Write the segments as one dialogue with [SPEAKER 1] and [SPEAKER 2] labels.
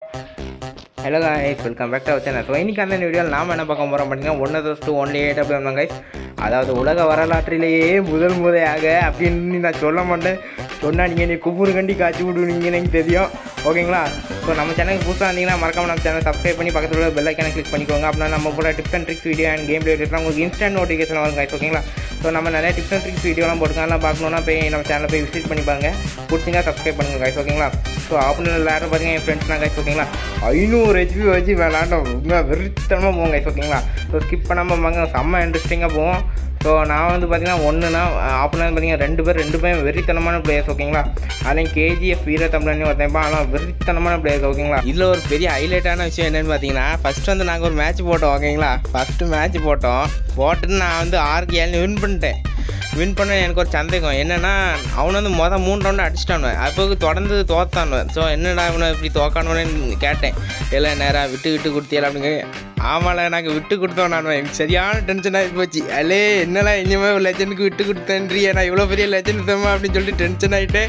[SPEAKER 1] Hello guys welcome back to our channel so இன்றைக்கி அந்த வீடியோவில் நாம் என்ன பார்க்க போகிறோம் பார்த்தீங்கன்னா one those two only eight அப்படி கைஸ் அதாவது உலக வரலாற்றிலேயே முதல் முறையாக அப்படின்னு நான் சொல்ல மாட்டேன் சொன்னால் நீங்கள் நீ குப்புறு கண்டி காய்ச்சி விடுவீங்கன்னு எனக்கு தெரியும் ஓகேங்களா ஸோ நம்ம சேனலுக்கு புதுசாக இருந்தீங்கன்னா மறக்காம நம்ம சேனல் சப்ஸ்கிரைப் பண்ணி பக்கத்தில் உள்ள பெல் ஐக்கனை கிளிக் பண்ணிக்கோங்க அப்படின்னா நம்ம கூட tips and tricks video and game வீடியோஸ்லாம் உங்களுக்கு இன்ஸ்டன்ட் நோட்டிஃபிகேஷன் வரும் கைஸ் ஓகேங்களா ஸோ நம்ம நிறைய டிப்ஸ் அண்ட் ட்ரிக்ஸ் வீடியோலாம் போட்டுருக்கோம் அதெல்லாம் பார்க்கணுன்னா போய் நம்ம சேனலில் போய் விசிட் பண்ணி பாருங்க பிடிச்சிங்கன்னா சப்ஸ்கிரைப் பண்ணுங்கள் கைஸ் ஓகேங்களா ஸோ அப்படின்னு எல்லாரும் பார்த்தீங்கன்னா என் ஃப்ரெண்ட்ஸ் தான் கைஸ் ஓகேங்களா ஐநூறு ஹெச்பி வச்சு விளாண்டோம் உண்மையாக வெறித்தனமாக போவோம் கைஸ் ஓகேங்களா ஸோ ஸ்கிப் பண்ணாமல் பாங்க செம்ம இன்ட்ரெஸ்டிங்காக போவோம் ஸோ நான் வந்து பார்த்தீங்கன்னா ஒன்றுனா ஆப்பனா பார்த்தீங்கன்னா ரெண்டு பேர் ரெண்டு பேரும் வெறித்தனமான பிளேயர்ஸ் ஓகேங்களா அதையும் கேஜிஎஃப் வீர தமிழன் ஒருத்தன் ஆனால் வெறித்தனமான பிளேயர்ஸ் ஓகேங்களா இதில் ஒரு பெரிய ஹைலைட்டான விஷயம் என்னென்னு பார்த்தீங்கன்னா ஃபஸ்ட்டு வந்து நாங்கள் ஒரு மேட்ச் போட்டோம் ஓகேங்களா ஃபஸ்ட்டு மேட்ச் போட்டோம் போட்டுட்டு நான் வந்து ஆறுக்கு ஏழு வின் பண்ணிட்டேன் வின் பண்ண எனக்கு ஒரு சந்தேகம் என்னன்னா அவன் வந்து மொதல் மூணு ரவுண்டு அடிச்சிட்டானுவன் அப்போ தொடர்ந்து தோத்தானுவன் ஸோ என்னடா இவனை இப்படி தோக்கானுவனு கேட்டேன் இல்லை நேராக விட்டு விட்டு கொடுத்தியல அப்படிங்க ஆமால நாங்கள் விட்டு கொடுத்தோம் நான் எனக்கு சரியான டென்ஷன் ஆகி போச்சு அலே என்னடா இனிமேல் ஒரு லெஜனுக்கு விட்டு கொடுத்தேன்றிய நான் இவ்வளோ பெரிய லெஜன் தம்மா அப்படின்னு சொல்லிட்டு டென்ஷன் ஆகிட்டு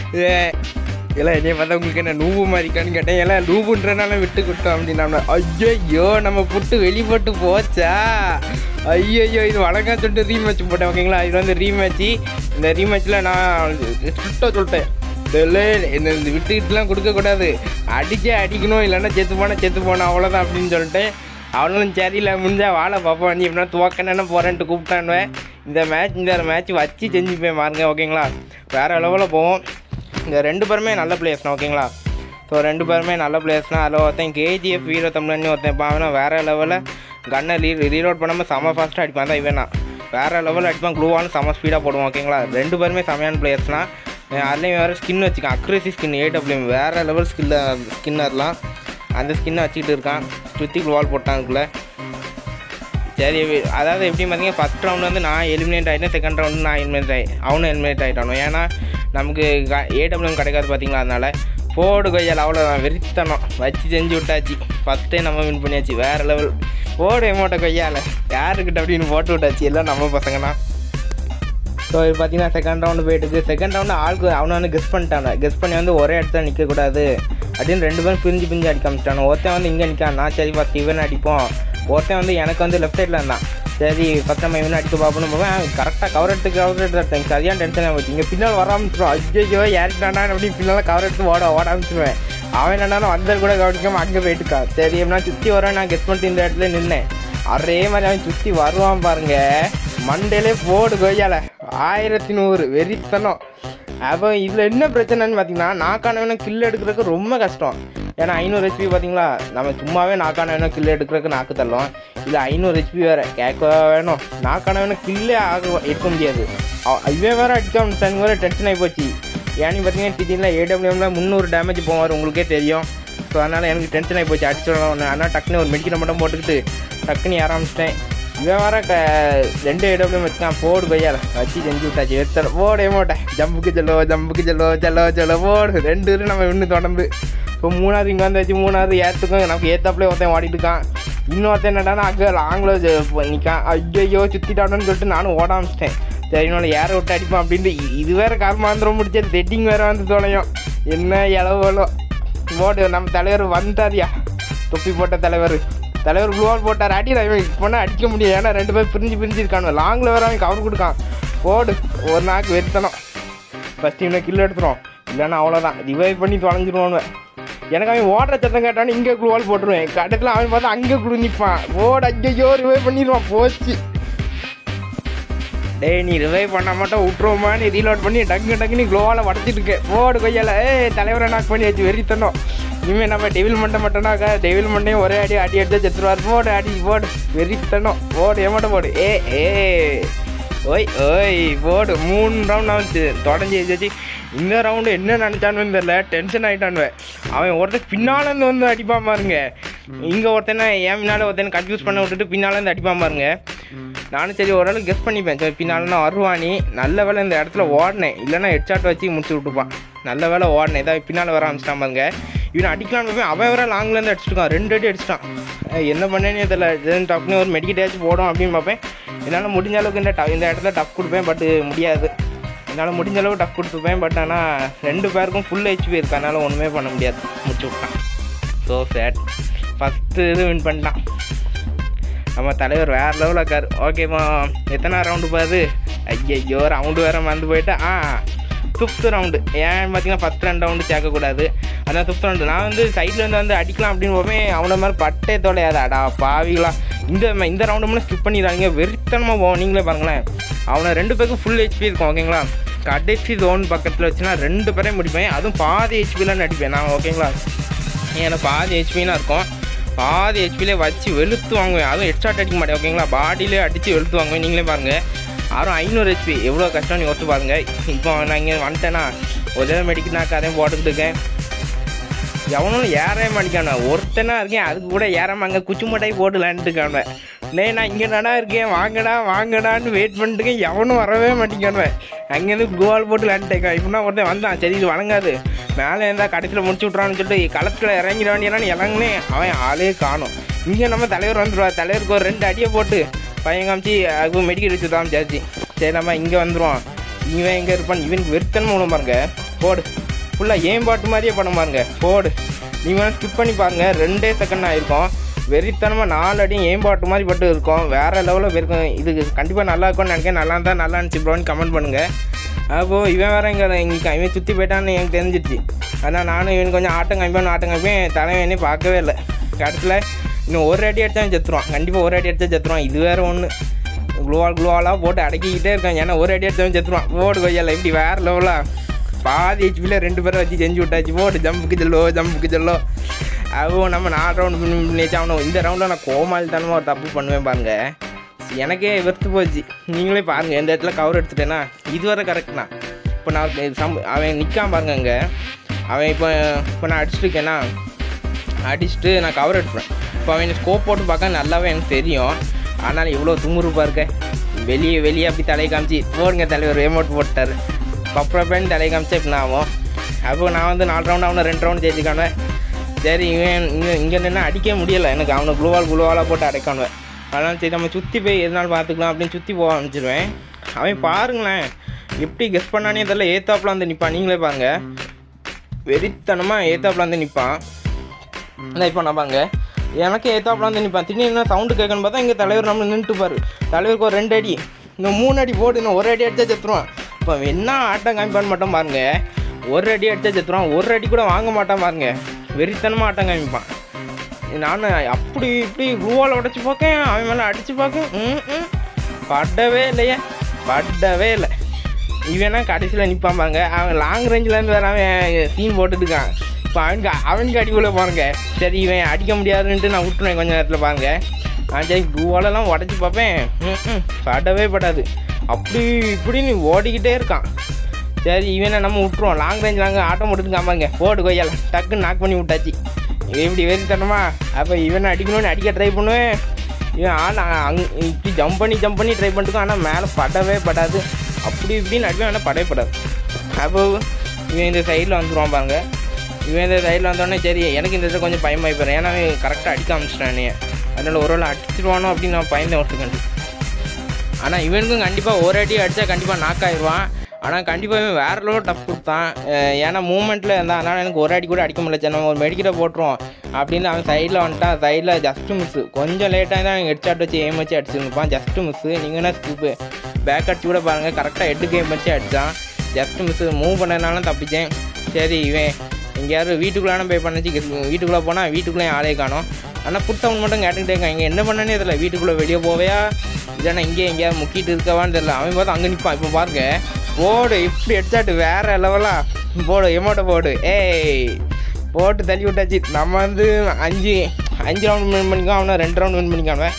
[SPEAKER 1] எல்லாம் என்னைய பார்த்தா உங்களுக்கு என்ன நூபு மாதிரிக்கான்னு கேட்டேன் எல்லாம் நூபுன்றனால விட்டு கொடுத்தோம் அப்படின்னா ஐயோ நம்ம புட்டு வெளி போட்டு போச்சா ஐயோ இது வழக்கம் சொல்லிட்டு ரீமேட்ச் போட்டேன் ஓகேங்களா இது வந்து ரீமேட்ச்சு இந்த ரீமேட்ச்சில் நான் ஸ்ட்ரிக்டாக சொல்லிட்டேன் இல்லை என்ன இந்த விட்டுக்கிட்டுலாம் கொடுக்கக்கூடாது அடிச்சே அடிக்கணும் இல்லைன்னா செத்து போனால் செத்து போனா அவ்வளோதான் அப்படின்னு சொல்லிட்டு அவனும் சரியில்லை முடிஞ்சா வாழை பார்ப்போம் நீ எப்படின்னா துவக்கணுன்னு போகிறேன்ட்டு கூப்பிட்டானுவேன் இந்த மேட்ச் இந்த மேட்ச் வச்சு செஞ்சுப்பேன் பாருங்க ஓகேங்களா வேறு லெவலில் போவோம் இந்த ரெண்டு பேருமே நல்ல பிளேயர்ஸ்ண்ணா ஓகேங்களா ஸோ ரெண்டு பேருமே நல்ல பிளேயர்ஸ்னால் அதில் ஒருத்தன் கேஜிஎஃப் வீர தமிழன் ஒருத்தன் பாவனா வேறு லெவலில் கன்னை ரீ ரீலோட் பண்ணாமல் செம ஃபாஸ்ட்டாக அடிப்பான் தான் இவனா வேறு லெவலில் அடிப்பான் க்ளூவாலும் செம ஸ்பீடாக போடுவோம் ஓகேங்களா ரெண்டு பேருமே செமையான பிளேயர்ஸ்னால் அதுலேயும் வேறு ஸ்கின் வச்சுக்கான் அக்ரேசி ஸ்கின் ஏடபிள்யூஎம் வேறு லெவல் ஸ்கில்ல ஸ்கின்னர்லாம் அந்த ஸ்கின்னை வச்சுக்கிட்டு இருக்கான் சுற்றி வால் போட்டான் அதுக்குள்ளே சரி அதாவது எப்படி பார்த்தீங்கன்னா ஃபஸ்ட் ரவுண்ட் வந்து நான் எலிமினேட் ஆகிட்டேன் செகண்ட் ரவுண்டு நான் எலிமினேட் ஆகி அவனும் எலிமினேட் ஆகிட்டானோ ஏன்னா நமக்கு ஏடபிள்யூஎம் கிடைக்காது பார்த்தீங்களா அதனால் போடு கொய்யால் அவ்வளோதான் வெறித்தனம் வச்சு செஞ்சு விட்டாச்சு ஃபஸ்ட்டே நம்ம வின் பண்ணியாச்சு வேறு லெவல் போடு எமோட்ட கொய்யால யாருக்கிட்ட அப்படின்னு போட்டு விட்டாச்சு எல்லாம் நம்ம பசங்கண்ணா ஸோ இது பார்த்தீங்கன்னா செகண்ட் ரவுண்டு போயிட்டுருக்கு செகண்ட் ரவுண்டு ஆளுக்கு அவனை வந்து கெஸ் பண்ணிட்டாங்க கெஸ் பண்ணி வந்து ஒரே இடத்துல நிற்கக்கூடாது அப்படின்னு ரெண்டு பேரும் பிரிஞ்சு பிரிஞ்சு அடிக்க ஆரம்பிச்சிட்டானு ஒருத்தன் வந்து இங்கே நிற்கான் நான் சரி ஃபஸ்ட் இவன் அடிப்போம் ஒருத்தன் வந்து எனக்கு வந்து லெஃப்ட் சைடில் இருந்தான் சரி ஃபஸ்ட் நம்ம இவன் அடிக்க பார்ப்போம் போவேன் கரெக்டாக கவர் எடுத்து கவர் எடுத்து எடுத்தேன் சரியான டென்ஷன் போச்சு இங்கே பின்னால் வர ஆரம்பிச்சிடும் ஐயோ யாருக்கிட்டானா அப்படின்னு பின்னால் கவர் எடுத்து ஓட ஓட ஆரம்பிச்சிடுவேன் அவன் என்னன்னாலும் வந்தது கூட கவனிக்காமல் அங்கே போயிட்டுக்கான் சரி எப்படின்னா சுற்றி வரேன் நான் கெஸ் பண்ணிட்டு இந்த இடத்துல நின்னேன் அதே மாதிரி அவன் சுற்றி வருவான் பாருங்க மண்டேலே போடு கொய்யால ஆயிரத்தி நூறு வெறித்தனம் அப்போ இதில் என்ன பிரச்சனைன்னு பார்த்தீங்கன்னா நாக்கானவனை கில் எடுக்கிறதுக்கு ரொம்ப கஷ்டம் ஏன்னா ஐநூறு ஹெச்பி பார்த்தீங்களா நம்ம சும்மாவே நாக்கானவனை கில் எடுக்கிறதுக்கு நாக்கு தள்ளும் இல்லை ஐநூறு ஹெச்பி வேறு கேட்க வேணும் நாக்கானவனை கில்லே ஆக எடுக்க முடியாது அவ- இவன் வேறு அடிக்காம தனி வேறு டென்ஷன் ஆகி போச்சு ஏன்னு பார்த்தீங்கன்னா திடீர்னு ஏடபிள்யூஎம்ல முந்நூறு டேமேஜ் போவார் உங்களுக்கே தெரியும் ஸோ அதனால் எனக்கு டென்ஷன் ஆகி போச்சு அடிச்சிடணும் ஆனால் டக்குன்னு ஒரு மெடிக்கல் மட்டும் போட்டுக்கிட்டு டக்குன்னு ஏற ஆரம்பிச்சிட்டேன் இவன் வர க ரெண்டு இடம்லையும் வச்சுக்கான் போடு பையால வச்சு செஞ்சு விட்டாச்சு எடுத்த போடே மாட்டேன் ஜம்புக்கு செல்லோ ஜம்புக்கு செல்லோ செல்லோ செல்லோ போடு ரெண்டு இரு நம்ம இன்னும் தொடர்ந்து இப்போ மூணாவது இங்கே வந்து வச்சு மூணாவது ஏற்றுக்கும் நமக்கு ஏத்தாப்புல ஒருத்தன் ஓடிட்டு இருக்கான் இன்னொருத்தன் என்னடானா அங்கே லாங்கில் நிற்கான் ஐயோ சுற்றிட்டானு சொல்லிட்டு நானும் ஓட ஆரம்பிச்சிட்டேன் சரி இன்னொன்று ஏற விட்டு அடிப்பான் அப்படின்ட்டு இ- இது வேறு கர்மாந்திரம் முடிச்சது செட்டிங் வேறு வந்து தொலையும் என்ன இளவலோ ஓடு நம்ம தலைவர் வந்தாரியா தொப்பி போட்ட தலைவர் தலைவர் ப்ளூவால் போட்டார் அடி அவன் போனால் அடிக்க முடியும் ஏன்னா ரெண்டு பேரும் பிரிஞ்சு பிரிஞ்சு இருக்கானு லாங்கில் வேற அவன் கவர் கொடுக்கான் போடு ஒரு நாக்கு வெறுத்தனம் ஃபஸ்ட் இவனை கில் எடுத்துரும் இல்லைன்னா அவ்வளோதான் ரிவைவ் பண்ணி தொலைஞ்சிருவானுவேன் எனக்கு அவன் ஓடுற சத்தம் கேட்டானு இங்கே குளுவால் போட்டுருவேன் கட்டத்தில் அவன் பார்த்தா அங்கே குழு நிற்பான் ஓடு ஐயோ ரிவைவ் பண்ணிடுவான் போச்சு டேய் நீ ரிவைவ் பண்ண மாட்டோம் விட்ருவோமா நீ ரீலோட் பண்ணி டங்கு டங்குன்னு க்ளோவால் உடச்சிட்டு இருக்க போடு கொய்யால ஏய் தலைவரை நாக் பண்ணி வச்சு வெறித்தனோம் இனிமேல் நம்ம டெவில் மண்டை மட்டும்னாக்கா டெவில் மண்டையும் ஒரே அடி அடி அடிச்சா செத்துருவார் போடு அடி போடு வெறித்தனம் போடு ஏமாட்ட போடு ஏ ஏ ஓய் ஓய் போடு மூணு ரவுண்ட் ஆச்சு தொடஞ்சி வச்சு இந்த ரவுண்டு என்ன நினச்சான்னு தெரியல டென்ஷன் ஆகிட்டானுவேன் அவன் ஒருத்தன் பின்னால இருந்து வந்து அடிப்பான் பாருங்க இங்கே ஒருத்தனை என் பின்னால் ஒருத்தனை கன்ஃபியூஸ் பண்ண விட்டுட்டு பின்னால இருந்து அடிப்பான் பாருங்க நானும் சரி ஓரளவுக்கு கெஸ் பண்ணிப்பேன் சரி பின்னால் நான் வருவானி நல்ல வேளை இந்த இடத்துல ஓடினேன் இல்லைன்னா ஹெட்ஷாட் வச்சு முடிச்சு விட்டுப்பான் நல்ல வேளை ஓடினேன் இதான் பின்னால் வர ஆரம்பிச்சிட்டான் பாருங்க இவனை அடிக்கலாம்னு பார்ப்பேன் அவன் வேற லாங்லேருந்து அடிச்சிருக்கான் ரெண்டு அடி அடிச்சிட்டான் அஹ் என்ன பண்ணேன்னு தெரியல டக்குன்னு ஒரு மெடிக்கேட்டாச்சும் போடும் அப்படின்னு பார்ப்பேன் என்னால் முடிஞ்ச அளவுக்கு இந்த ட இந்த இடத்துல டஃப் கொடுப்பேன் பட் முடியாது என்னால் முடிஞ்ச அளவு டஃப் கொடுத்துப்பேன் பட் ஆனால் ரெண்டு பேருக்கும் ஃபுல் ஹெச்பி இருக்கு அதனால் ஒன்றுமே பண்ண முடியாது முடிச்சு விட்டான் ஸோ சேட் ஃபஸ்ட்டு இது வின் பண்ணிட்டான் நம்ம தலைவர் வேறு லெவலில் இருக்கார் ஓகேப்பா எத்தனை ரவுண்டு பாது ஐயோ ரவுண்டு வேறு மறந்து போயிட்டா ஆ ஃபிஃப்த் ரவுண்டு ஏன் பார்த்தீங்கன்னா ஃபஸ்ட் ரெண்டு ரவுண்டு சேர்க்கக்கூடாது அதான் ஃபிஃப்த் ரவுண்டு நான் வந்து சைடில் வந்து வந்து அடிக்கலாம் அப்படின்னு போவே அவனை மாதிரி பட்டே தொலையாது அடா பாவிகளா இந்த ம- இந்த ரவுண்டு மட்டும் ஸ்கிப் பண்ணிடுறாங்க வெறித்தனமாக போவோம் நீங்களே பாருங்களேன் அவனை ரெண்டு பேருக்கும் ஃபுல் ஹெச்பி இருக்கும் ஓகேங்களா கடைசி ஜோன் பக்கத்தில் வச்சுன்னா ரெண்டு பேரையும் முடிப்பேன் அதுவும் பாதி ஹெச்பியில் அடிப்பேன் நான் ஓகேங்களா எனக்கு பாதி ஹெச்பினா இருக்கும் பாதி ஹெச்பிலே வச்சு வெளுத்து வாங்குவேன் அதுவும் ஹெட்ஷாட் அடிக்க மாட்டேன் ஓகேங்களா பாடியிலே அடித்து வெளுத்து வாங்குவேன் நீங்களே பாருங்கள் யாரும் ஐநூறு ஹெச்பி எவ்வளோ கஷ்டம்னு யோசிச்சு பாருங்க இப்போ நான் இங்கே வந்துட்டேன்னா ஒரு தடவை மெடிக்கல் கதையும் போட்டுக்கிட்டு இருக்கேன் எவனும் ஏறவே மாட்டேங்கானு ஒருத்தனா இருக்கேன் அதுக்கு கூட ஏறாம அங்கே குச்சி மட்டாய் போட்டு விளாண்டுருக்கானுவேன் டே நான் இங்கே நானா இருக்கேன் வாங்கடா வாங்கடான்னு வெயிட் பண்ணிட்டுக்கேன் எவனும் வரவே மாட்டேங்கானுவேன் அங்கேருந்து கோவால் போட்டு விளாண்டுட்டேன் இப்படின்னா ஒருத்தன் வந்தான் சரி இது வழங்காது மேலே இருந்தால் கடைசியில் முடிச்சு விட்றான்னு சொல்லிட்டு களத்தில் இறங்கிட வேண்டியதான்னு இறங்குனே அவன் ஆளே காணும் இங்கே நம்ம தலைவர் வந்துடுவார் தலைவருக்கு ஒரு ரெண்டு அடியை போட்டு பையன் காமிச்சு அதுக்கு மெடிக்கல் வச்சு காமிச்சாச்சு சரி நம்ம இங்கே வந்துடுவோம் இவன் எங்கே இருப்பான் இவனுக்கு வெறுத்தனமாக விட பாருங்க போடு ஃபுல்லாக ஏன் பாட்டு மாதிரியே பண்ண பாருங்க போடு நீங்கள் வேணால் ஸ்கிப் பண்ணி பாருங்க ரெண்டே செகண்ட் ஆயிருக்கும் வெறித்தனமாக நாலு அடியும் ஏன் பாட்டு மாதிரி பட்டு இருக்கும் வேறு லெவலில் இருக்கும் இது கண்டிப்பாக நல்லா இருக்கும்னு நினைக்கிறேன் நல்லா இருந்தால் நல்லா இருந்துச்சு ப்ரோன்னு கமெண்ட் பண்ணுங்கள் அப்போது இவன் வேற இங்கே இங்கே இவன் சுற்றி போயிட்டான்னு எனக்கு தெரிஞ்சிருச்சு அதான் நானும் இவன் கொஞ்சம் ஆட்டம் காமிப்பான் ஆட்டம் காமிப்பேன் தலைவனே பார்க்கவே இல்லை கடைசியில் இன்னும் ஒரு அடி அடித்தா செத்துருவான் கண்டிப்பாக ஒரு அடி அடித்தா செத்துருவான் இது வேறு ஒன்று குளோவால் குளோவாலாக போட்டு அடக்கிக்கிட்டே இருக்கான் ஏன்னா ஒரு அடி அடித்தவன் செத்துருவான் போடு கொய்யால இப்படி வேறு லெவலாக பாதி ஹெச்பியில் ரெண்டு பேரை வச்சு செஞ்சு விட்டாச்சு போட்டு ஜம்புக்கு செல்லோ ஜம்புக்கு செல்லோ அவன் நம்ம நாலு ரவுண்டு நினைச்சு அவனை இந்த ரவுண்டில் நான் கோமாளித்தனமாக ஒரு தப்பு பண்ணுவேன் பாருங்க எனக்கே வெறுத்து போச்சு நீங்களே பாருங்கள் எந்த இடத்துல கவர் எடுத்துட்டேன்னா இதுவரை கரெக்ட் தான் இப்போ நான் இது சம் அவன் நிற்காம பாருங்க அங்கே அவன் இப்போ இப்போ நான் அடிச்சிருக்கேன்னா அடிச்சுட்டு நான் கவர் எடுத்துப்பேன் இப்போ அவன் ஸ்கோப் போட்டு பார்க்க நல்லாவே எனக்கு தெரியும் ஆனால் இவ்வளோ துமுறுப்பாக இருக்க வெளியே வெளியே அப்படி தலையை காமிச்சு போடுங்க தலைவர் ஏமோட் போட்டார் பப்பரப்பேன்னு தலையை காமிச்சா இப்படி நான் ஆகும் அப்போ நான் வந்து நாலு ரவுண்ட் அவனை ரெண்டு ரவுண்ட் ஜெயிச்சுக்கானுவேன் சரி இவன் இங்கே இங்கே நின்று அடிக்க முடியலை எனக்கு அவனை குளுவால் குளுவாலாக போட்டு அடைக்கானுவேன் அதனால சரி நம்ம சுற்றி போய் எதுனாலும் பார்த்துக்கலாம் அப்படின்னு சுற்றி போக ஆரம்பிச்சிருவேன் அவன் பாருங்களேன் எப்படி கெஸ் பண்ணானே தெரியல ஏத்தாப்புல வந்து நிற்பான் நீங்களே பாருங்க வெறித்தனமாக ஏத்தாப்புல வந்து நிற்பான் இந்த இப்போ நம்பாங்க எனக்கு ஏத்தாப்புல வந்து நிற்பான் திடீர்னு சவுண்டு கேட்கணும்னு பார்த்தா இங்கே தலைவர் நம்ம நின்றுட்டுப்பாரு தலைவருக்கு ஒரு ரெண்டு அடி இன்னும் மூணு அடி போட்டு இன்னும் ஒரு அடி அடிச்சா செத்துருவான் இப்போ அவன் என்ன ஆட்டம் காமிப்பான்னு மட்டும் பாருங்க ஒரு அடி அடிச்சா செத்துருவான் ஒரு அடி கூட வாங்க மாட்டான் பாருங்க வெறித்தனமாக ஆட்டம் காமிப்பான் நான் அப்படி இப்படி குளூவால் உடச்சி பார்க்கேன் அவன் மேலே அடித்து பார்க்கேன் ம் ம் படவே இல்லையே படவே இல்லை இவனா கடைசியில் நிற்பான் பாருங்க அவன் லாங் ரேஞ்சிலேருந்து வேற அவன் சீன் போட்டுட்டு இருக்கான் இப்போ அவனுக்கு அவனுக்கு அடிக்குள்ளே பாருங்க சரி இவன் அடிக்க முடியாதுன்ட்டு நான் விட்டுருவேன் கொஞ்ச நேரத்தில் பாருங்க நான் சரி குளூவாலெல்லாம் உடச்சி பார்ப்பேன் ம் ம் படவே படாது அப்படி இப்படின்னு ஓடிக்கிட்டே இருக்கான் சரி இவனை நம்ம விட்டுருவோம் லாங் ரேஞ்ச் லாங்க ஆட்டம் போட்டுட்டு காமாங்க போட்டு கொய்யால டக்குன்னு நாக் பண்ணி விட்டாச்சு இவன் இப்படி வெறித்தனமா அப்போ இவனை அடிக்கணும்னு அடிக்க ட்ரை பண்ணுவேன் இவன் ஆள் அங் இப்படி ஜம்ப் பண்ணி ஜம்ப் பண்ணி ட்ரை பண்ணிட்டுக்கோ ஆனால் மேலே படவே படாது அப்படி இப்படின்னு அடிப்பேன் ஆனால் படவே படாது அப்போ இவன் இந்த சைடில் வந்துடுவான் பாருங்க இவன் இந்த சைடில் வந்தோடனே சரி எனக்கு இந்த இடத்துல கொஞ்சம் பயமாகி போகிறேன் ஏன்னா கரெக்டாக அடிக்க ஆரம்பிச்சிட்டானே அதனால ஒரு வேளை அடிச்சிருவானோ அப்படின்னு நான் பயந்தேன் ஒருத்தர் ஆனால் இவனுக்கும் கண்டிப்பாக ஒரு அடி அடித்தா கண்டிப்பாக நாக் ஆயிடுவான் ஆனால் கண்டிப்பாக இவன் வேற லெவல் டஃப் கொடுத்தான் அஹ் ஏன்னா மூமெண்ட்டில் இருந்தான் அதனால் எனக்கு ஒரு அடி கூட அடிக்க முடியல சரி நம்ம ஒரு மெடிக்கலை போட்டுருவோம் அப்படின்னு அவன் சைடில் வந்துட்டான் சைடில் ஜஸ்ட்டு மிஸ்ஸு கொஞ்சம் லேட்டாக தான் அவன் ஹெட்ஷாட் வச்சு ஏம் வச்சு அடிச்சிருப்பான் ஜஸ்ட்டு மிஸ்ஸு நீங்கள் என்ன ஸ்கிப்பு பேக் அடிச்சு கூட பாருங்கள் கரெக்டாக ஹெட்டு கேம் வச்சு அடித்தான் ஜஸ்ட்டு மிஸ்ஸு மூவ் பண்ணனாலும் தப்பிச்சேன் சரி இவன் எங்கேயாவது வீட்டுக்குள்ளான போய் பண்ணச்சு வீட்டுக்குள்ளே போனால் வீட்டுக்குள்ளே ஆளே காணோம் ஆனால் ஃபுட் சவுண்ட் மட்டும் கேட்டுக்கிட்டே இருக்கான் இங்கே என்ன பண்ணனே தெரியல வீட்டுக்குள்ளே வெளியே போவையா இல்லைன்னா இங்கே எங்கேயாவது முக்கிட்டு இருக்கவான்னு தெரியல அவன் பார்த்து அங்கே நிற்பான் இப்போ பாருங்க போடு இப்படி எடுத்தாட்டு வேற லெவலா போடு எமோட்டை போடு ஏய் போட்டு தள்ளி விட்டாச்சு நம்ம வந்து அஞ்சு அஞ்சு ரவுண்ட் வின் பண்ணிக்கோ அவனை ரெண்டு ரவுண்ட் வின் பண்ணிக்கானுவேன்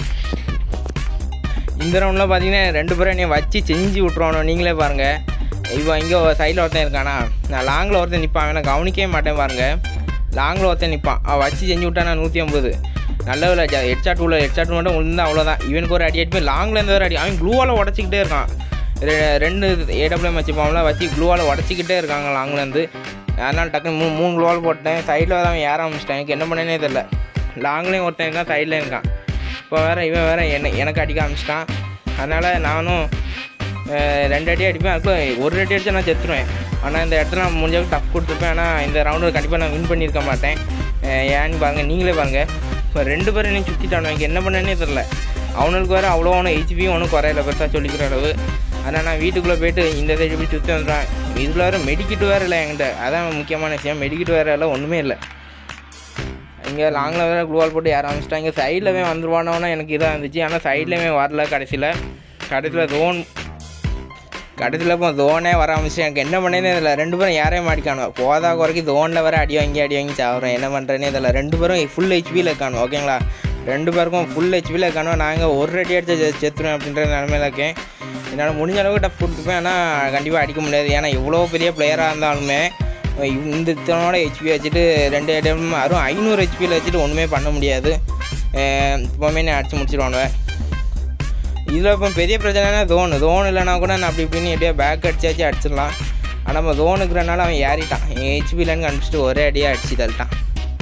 [SPEAKER 1] இந்த ரவுண்டில் பார்த்தீங்கன்னா ரெண்டு பேரும் என்னை வச்சு செஞ்சு விட்ருவானோ நீங்களே பாருங்கள் இப்போ இங்கே சைடில் ஒருத்தன் இருக்கானா நான் லாங்கில் ஒருத்தன் நிற்பான் அவனை கவனிக்கவே மாட்டேன் பாருங்கள் லாங்கில் ஒருத்தன் நிற்பான் அவன் வச்சு செஞ்சு விட்டானா நூற்றி ஐம்பது நல்ல வேலை ஹெட்ஷாட் உள்ள ஹெட்ஷாட் மட்டும் விழுந்தா அவ்வளோதான் இவனுக்கு ஒரு அடி அடிப்பேன் லாங்கில் இருந்து ஒரு அடி அவன் க்ளூவால் உடச்சிக்கிட்டே இருக்கான் ரெ- ரெண்டு ஏடபிள்யூஎம் வச்சுப்பாங்களா வச்சு க்ளூவால் உடச்சிக்கிட்டே இருக்காங்க லாங்லேருந்து அதனால் டக்குன்னு மூணு மூணு க்ளூவால் போட்டேன் சைடில் அவன் ஏற ஆரம்பிச்சிட்டேன் எனக்கு என்ன பண்ணேனே தெரில லாங்லேயும் ஒருத்தன் இருக்கான் சைட்லேயும் இருக்கான் இப்போ வேறு இவன் வேறு என்ன எனக்கு அடிக்க ஆரம்பிச்சிட்டான் அதனால் நானும் அஹ், ரெண்டு அடி அடிப்பேன் அதுக்கு ஒரு அடி அடிச்சா நான் செத்துருவேன் ஆனால் இந்த இடத்துல நான் முடிஞ்சளவுக்கு டஃப் கொடுத்துருப்பேன் ஆனால் இந்த ரவுண்டு கண்டிப்பாக நான் வின் பண்ணியிருக்க மாட்டேன் அஹ் ஏன்னு பாருங்கள் நீங்களே பாருங்கள் இப்போ ரெண்டு பேரும் என்ன சுற்றிட்டானுங்க என்ன பண்ணேன்னே தெரில அவனுக்கு வேறு அவ்வளோ ஒன்றும் ஹெச்பியும் ஒன்றும் குறையில பெருசாக சொல்லிக்கிற அளவு ஆனால் நான் வீட்டுக்குள்ளே போயிட்டு இந்த சைடு போய் சுற்றி வந்துட்டேன் இதில் வேறு மெடிக்கிட்டு வேறு இல்லை என்கிட்ட அதான் முக்கியமான விஷயம் மெடிக்கிட்டு வேறு இல்லை ஒன்றுமே இல்லை இங்கே லாங்கில் வேறு குளோவால் போட்டு யாரும் ஆரம்பிச்சிட்டாங்க சைடில் வந்துருவானோன்னா எனக்கு இதாக இருந்துச்சு ஆனால் சைட்லேயுமே வரல கடைசியில் கடைசியில் ஜோன் கடைசியில் இப்போ ஜோனே வர ஆரம்பிச்சு எனக்கு என்ன பண்ணேனே இதில் ரெண்டு பேரும் யாரையும் மாட்டிக்கானோ போதா குறைக்கு ஜோனில் வர அடி வாங்கி அடி வாங்கி சாப்பிட்றேன் என்ன பண்ணுறேனே இதில் ரெண்டு பேரும் ஃபுல் ஹெச்பியில் இருக்கானோ ஓகேங்களா ரெண்டு பேருக்கும் ஃபுல் ஹெச்பியில் இருக்கானோ நாங்கள் ஒரு அடி அடிச்சு செ- செத்துருவேன் அப்படின்ற நிலமையில இருக்கேன் என்னால் முடிஞ்ச அளவுக்கு டஃப் கொடுத்துப்பேன் ஆனால் கண்டிப்பாக அடிக்க முடியாது ஏன்னா எவ்வளோ பெரிய பிளேயராக இருந்தாலுமே இந்த இத்தனோட ஹெச்பி வச்சுட்டு ரெண்டு ஐட்டம் அதுவும் ஐநூறு ஹெச்பியில் வச்சுட்டு ஒன்றுமே பண்ண முடியாது அஹ் இப்போவுமே நான் அடிச்சு முடிச்சிடுவானுவேன் இதில் இப்போ பெரிய பிரச்சனைனா தோனு தோன் இல்லைனா கூட நான் அப்படி இப்படின்னு எப்படியா பேக் அடிச்சாச்சு அடிச்சிடலாம் ஆனால் நம்ம தோனுக்குறனால அவன் ஏறிட்டான் ஹெச்பிலன்னு கண்டுபிடிச்சிட்டு ஒரே அடியாக அடிச்சு தள்ளிட்டான்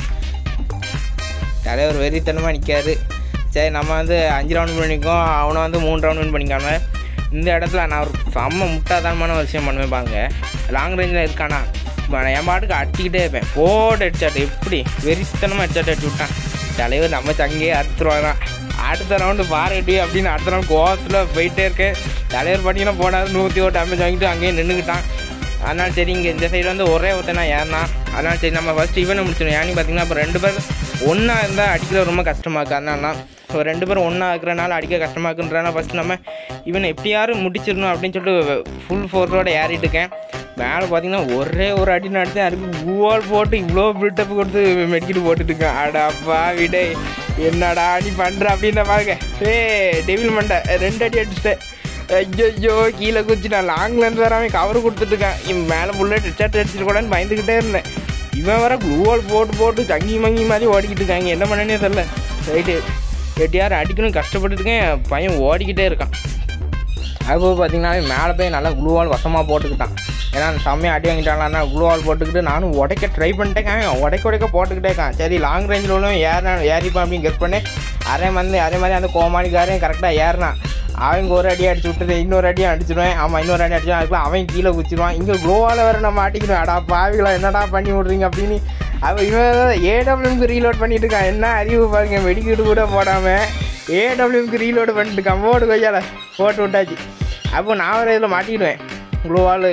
[SPEAKER 1] தலைவர் வெறித்தனமாக நிற்காரு சரி நம்ம வந்து அஞ்சு ரவுண்ட் பண்ணிக்கோம் அவனை வந்து மூணு ரவுண்ட் வின் பண்ணிக்காம இந்த இடத்துல நான் ஒரு செம்ம முட்டாள்தனமான ஒரு விஷயம் பண்ணுவேன் பாருங்க லாங் ரேஞ்சில் இருக்கானா இப்ப நான் என் பாட்டுக்கு அடிச்சுக்கிட்டே இருப்பேன் போட்டு அடிச்சாட்டு எப்படி வெறித்தனமாக அடிச்சாட்டு அடிச்சு விட்டான் தலைவர் நம்ம சங்கையே அறுத்துருவாரான் அடுத்த ரவுண்டு பாராட்டி அப்படின்னு அடுத்த ரவுண்ட் கோவத்தில் போயிட்டே இருக்கேன் தலைவர் பார்த்தீங்கன்னா போனாரு நூற்றி ஒரு டேமேஜ் வாங்கிட்டு அங்கேயே நின்றுக்கிட்டான் அதனால சரி இங்கே இந்த சைடு வந்து ஒரே ஒருத்தனா ஏறினா அதனால சரி நம்ம ஃபஸ்ட் இவனை முடிச்சிடும் ஏன்னு பார்த்தீங்கன்னா இப்போ ரெண்டு பேர் ஒன்றா இருந்தால் அடிக்கிறது ரொம்ப கஷ்டமாக இருக்கு அதனால ஸோ ரெண்டு பேரும் ஒன்றா இருக்கிறனால அடிக்க கஷ்டமாக இருக்குன்றனால ஃபஸ்ட் நம்ம இவனை எப்படியாவது முடிச்சிடணும் அப்படின்னு சொல்லிட்டு ஃபுல் ஃபோர்ஸோட ஏறிட்டு இருக்கேன் மேலே பார்த்தீங்கன்னா ஒரே ஒரு அடி நடத்தி அதுக்கு கூவால் போட்டு இவ்வளோ பில்டப் கொடுத்து மெடிக்கிட்டு போட்டுட்டு இருக்கேன் அடாப்பா விடே என்னடா நீ பண்ணுற அப்படின்னு பாருங்க ஏ டெவில் மண்டை ரெண்டு அடி அடிச்சிட்டேன் ஐயோ கீழே குச்சி நான் லாங்லேருந்து வராமல் கவர் கொடுத்துட்ருக்கேன் இவன் மேலே புல்லட் ரிச்சார்ட் அடிச்சிட்டு கூடன்னு பயந்துக்கிட்டே இருந்தேன் இவன் வர குளூவால் போட்டு போட்டு தங்கி மங்கி மாதிரி ஓடிக்கிட்டு இருக்காங்க என்ன பண்ணனே தெரில ரைட்டு எட்டியார் அடிக்கணும் கஷ்டப்பட்டுட்டு இருக்கேன் பையன் ஓடிக்கிட்டே இருக்கான் அதுபோக பார்த்தீங்கன்னா மேலே போய் நல்லா குளூவால் வசமாக போட்டுக்கிட்டான் ஏன்னா அந்த செம்மையாக அடி வாங்கிட்டானா குளூவால் போட்டுக்கிட்டு நானும் உடைக்க ட்ரை பண்ணிட்டேன் உடைக்க உடைக்க போட்டுக்கிட்டே இருக்கான் சரி லாங் ரேஞ்சில் உள்ளவன் ஏறினா ஏறிப்பான் அப்படின்னு கெட் பண்ணி அதே மாதிரி அதே மாதிரி அந்த கோமாளிக்காரையும் கரெக்டாக ஏறினான் அவங்க ஒரு அடி அடிச்சு விட்டுட்டு இன்னொரு அடியும் அடிச்சிடுவேன் ஆமாம் இன்னொரு அடி அடிச்சு அதுக்குள்ள அவன் கீழே குச்சிடுவான் இங்கே குளோவால் வேறு நம்ம மாட்டிக்கணும் அடா பாவிகளா என்னடா பண்ணி விட்றீங்க அப்படின்னு அவன் இவன் ஏடபிள்யூக்கு ரீலோட் பண்ணிட்டு இருக்கான் என்ன அறிவு பாருங்க மெடிக்கிட்டு கூட போடாமல் ஏடபிள்யூக்கு ரீலோடு பண்ணிட்டு இருக்கான் போடு கொய்யால போட்டு விட்டாச்சு அப்போ நான் ஒரு இதில் மாட்டிக்கிடுவேன் குளோவால்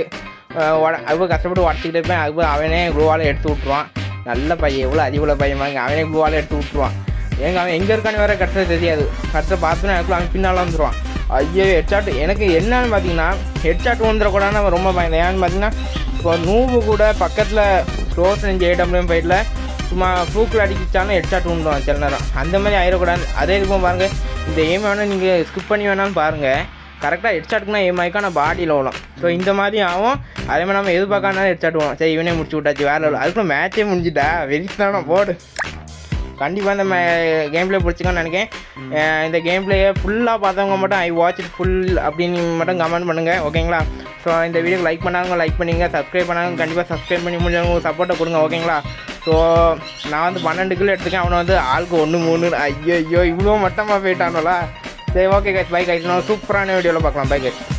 [SPEAKER 1] உட அப்போ கஷ்டப்பட்டு உடச்சிக்கிட்டு இருப்பேன் அதுக்கு அவனே குளோவால் எடுத்து விட்ருவான் நல்ல பையன் எவ்வளோ அதிகவுள்ள பையன் பாருங்க அவனே குளோவால் எடுத்து விட்ருவான் எங்க அவன் எங்கே இருக்கான்னு வேற கடைசியில் தெரியாது கடைசியில் பார்த்தோன்னா எனக்கு அவன் பின்னால் வந்துடுவான் ஐயோ ஹெட்ஷாட் எனக்கு என்னன்னு பார்த்தீங்கன்னா ஹெட்ஷாட் வந்துடக்கூடாதுன்னு அவன் ரொம்ப பயந்தேன் ஏன்னு பார்த்தீங்கன்னா இப்போ நூவு கூட பக்கத்தில் க்ளோஸ் ரேஞ்ச் ஏடபிள்யூஎம் ஃபைட்டில் சும்மா ஃப்ளூக்கில் அடிச்சாலும் ஹெட்ஷாட் உண்டுவான் சில நேரம் அந்த மாதிரி ஆயிடக்கூடாது அதே இதுவும் பாருங்கள் இந்த எய்ம் வேணால் நீங்கள் ஸ்கிப் பண்ணி வேணாலும் பாருங்கள் கரெக்டாக ஹெட்ஷாட்டுக்குனா எய்ம் ஆகிக்கா நான் பாடியில் விழும் ஸோ இந்த மாதிரி ஆகும் அதே மாதிரி நம்ம எதிர்பார்க்காம ஹெட்ஷாட் விழும் சரி இவனே முடிச்சு விட்டாச்சு வேற level. அதுக்குள்ள மேட்சே முடிஞ்சிட்டா வெறித்தானோ போடு கண்டிப்பாக இந்த கேம் பிளே பிடிச்சிக்கோன்னு நினைக்கிறேன் அஹ் இந்த கேம் பிளேயை ஃபுல்லாக பார்த்தவங்க மட்டும் ஐ வாட்ச் இட் ஃபுல் அப்படின்னு மட்டும் கமெண்ட் பண்ணுங்கள் ஓகேங்களா ஸோ இந்த வீடியோ லைக் பண்ணாங்க லைக் பண்ணிங்க சப்ஸ்கிரைப் பண்ணாங்க கண்டிப்பாக சப்ஸ்கிரைப் பண்ணி முடிஞ்சவங்க சப்போர்ட்டை கொடுங்க ஓகேங்களா ஸோ நான் வந்து பன்னெண்டு கிலோ எடுத்துக்கேன் அவனை வந்து ஆளுக்கு ஒன்று மூணு ஐயோ ஐயோ இவ்வளோ மட்டமாக போயிட்டானோலா சரி ஓகே கைஸ் பை கைஸ் நான் சூப்பரான வீடியோவில் பார்க்கலாம் பை கைஸ்